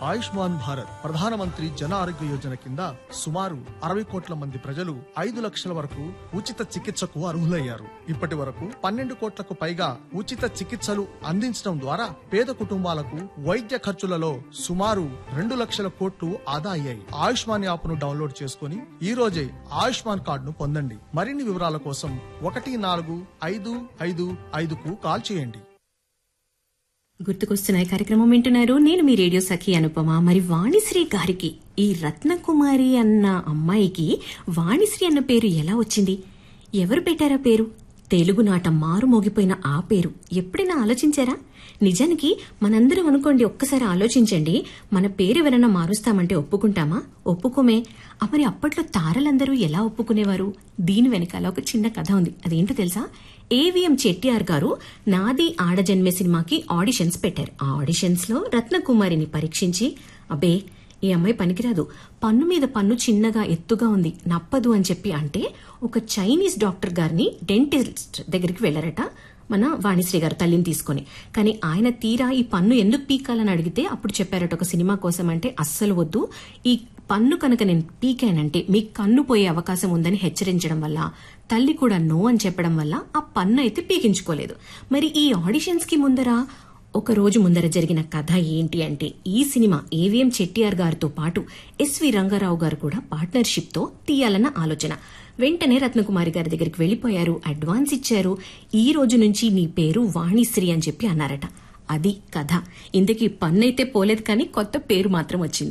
ఆయుష్మాన్ భారత్ ప్రధానమంత్రి జన ఆరోగ్య యోజన కింద సుమారు అరవై కోట్ల మంది ప్రజలు ఐదు లక్షల వరకు ఉచిత చికిత్సకు అర్హులయ్యారు ఇప్పటి వరకు పన్నెండు కోట్లకు పైగా ఉచిత చికిత్సలు అందించడం ద్వారా పేద కుటుంబాలకు వైద్య ఖర్చులలో సుమారు రెండు లక్షల కోట్లు ఆదా అయ్యాయి ఆయుష్మాన్ యాప్ ను డౌన్లోడ్ చేసుకుని ఈ రోజే ఆయుష్మాన్ కార్డును పొందండి మరిన్ని వివరాల కోసం ఒకటి నాలుగు ఐదు ఐదు ఐదుకు కాల్ చేయండి గుర్తుకొస్తున్నాయి కార్యక్రమం వింటున్నారు నేను మీ రేడియో సఖి అనుపమ మరి వాణిశ్రీ గారికి ఈ రత్నకుమారి అన్న అమ్మాయికి వాణిశ్రీ అన్న పేరు ఎలా వచ్చింది ఎవరు పెట్టారా పేరు తెలుగునాట మారు మోగిపోయిన ఆ పేరు ఎప్పుడైనా ఆలోచించారా నిజానికి మనందరం అనుకోండి ఒక్కసారి ఆలోచించండి మన పేరు ఎవరైనా మారుస్తామంటే ఒప్పుకుంటామా ఒప్పుకోమే ఆ మరి అప్పట్లో తారలందరూ ఎలా ఒప్పుకునేవారు దీని వెనకాల ఒక చిన్న కథ ఉంది అదేంటో తెలుసా ఏవిఎం చెట్టిఆర్ గారు నాది ఆడజన్మే సినిమాకి ఆడిషన్స్ పెట్టారు ఆ ఆడిషన్స్ లో రత్నకుమారిని పరీక్షించి అబ్బే ఈ అమ్మాయి పనికిరాదు పన్ను మీద పన్ను చిన్నగా ఎత్తుగా ఉంది నప్పదు అని చెప్పి అంటే ఒక చైనీస్ డాక్టర్ గారిని డెంటిస్ట్ దగ్గరికి వెళ్లారట మన వాణిశ్రీ గారు తల్లిని తీసుకొని కానీ ఆయన తీరా ఈ పన్ను ఎందుకు పీకాలని అడిగితే అప్పుడు చెప్పారట ఒక సినిమా కోసం అంటే అస్సలు వద్దు ఈ పన్ను కనుక నేను పీకానంటే మీ కన్ను పోయే అవకాశం ఉందని హెచ్చరించడం వల్ల తల్లి కూడా నో అని చెప్పడం వల్ల ఆ పన్ను అయితే పీకించుకోలేదు మరి ఈ ఆడిషన్స్ కి ముందర ఒక రోజు ముందర జరిగిన కథ ఏంటి అంటే ఈ సినిమా ఏవిఎం చెట్టిఆర్ గారితో పాటు ఎస్వి రంగారావు గారు కూడా పార్ట్నర్షిప్ తో తీయాలన్న ఆలోచన వెంటనే రత్నకుమారి గారి దగ్గరికి వెళ్లిపోయారు అడ్వాన్స్ ఇచ్చారు ఈ రోజు నుంచి నీ పేరు వాణిశ్రీ అని చెప్పి అన్నారట అది కథ ఇంతకీ పన్నైతే పోలేదు కానీ కొత్త పేరు మాత్రం వచ్చింది